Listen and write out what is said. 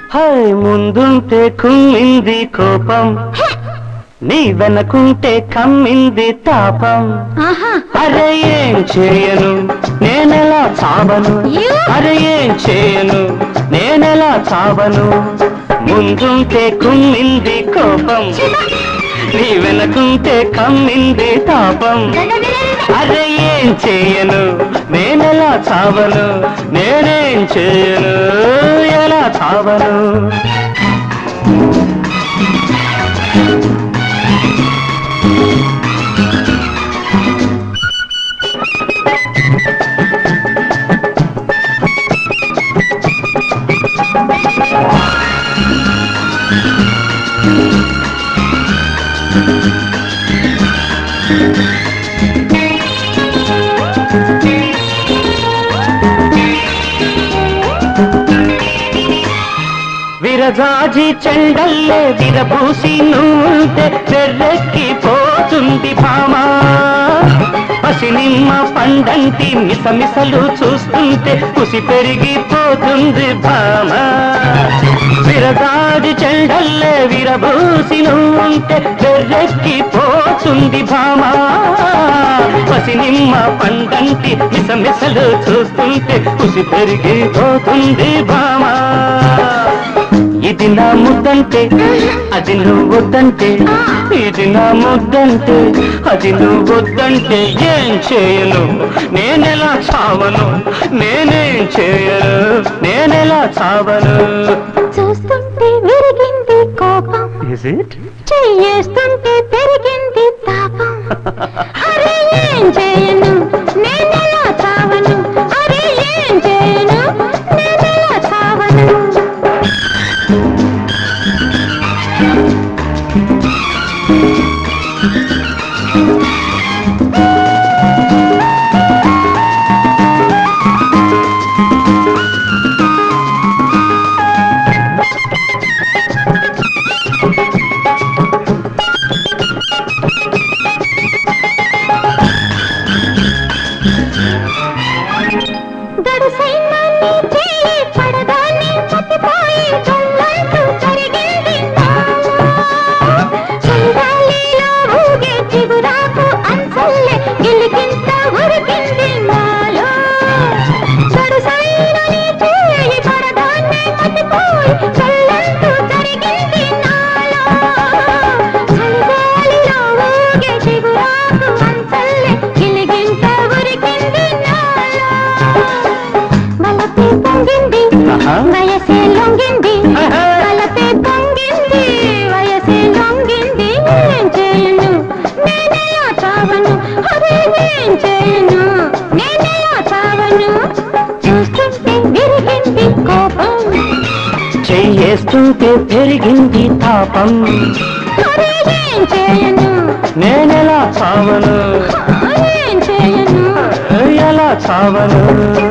High ముందుంటే కుమ్మింది కోపం నీ వెనకుంటే కమ్మింది తాపం ఆహా అరే ఏం చేయను నేనెలా చావను You? అరే ఏం చేయను నేనెలా చావను ముందుంటే కుమ్మింది కోపం నీ వెనకుంటే కమ్మింది తాపం అరే ఏం చేయను నేనెలా చావను నేనేం చేయను ఎలా చావను విరజాజి చెండల్లే విరబూసి నువ్వుంటే చెర్రెక్కి పోతుంది భామా పసినిమ్మ పండంటి మిసమిసలు చూస్తుంటే కుసి పెరిగిపోతుంది భామా విరజాజి చెండల్లే విరబూసి నువ్వుంటే చెర్రెక్కి పోతుంది భామా పసినిమ్మ పండంటి మిసమిసలు చూస్తుంటే కుసి పెరిగిపోతుంది భామా ఇది నా ముద్దంటే అది నువ్వు వద్దంటే ఇది నా ముద్దంటే అది నువ్వు వద్దంటే ఏం చేయను నేనెలా చావను నేనేం చేయను నేనెలా చావను చూస్తుంటే విరిగింది కోపం ఇస్ ఇట్ చెయ్యేస్తుంటే పెరిగింది తాపం అరే ఏం చేయను నేనెలా చావను అరే ఏం చేయను నేనెలా చావను గడుసైన నీ చేయి పడదాన్ని మతిపోయి చల్లంటూ జరిగింది చందాలిలో ఊగే చిగురాకు అంచల్లే గిలికింత ఉరికింది నాలో గడుసైన నీ చేయి పడదాన్ని మతిపోయి చల్లంటూ జరిగింది నాలో చలిగాలిలో ఊగే చిగురాకు అంచల్లే గిలిగింత ఉరికింది నాలో వలపే పొంగింది ఆహా. వయసే లొంగింది ఆహా. వలపే పొంగింది వయసే లొంగింది ఏం చేయను నేనెలా చావను అదే ఏం చేయను నేనెలా చావను చూస్తుంటే విరిగింది కోపం చెయ్యేస్తుంటే పెరిగింది తాపం అదే ఏం చేయను నేనెలా చావను ఏం చేయను ఎలా చావను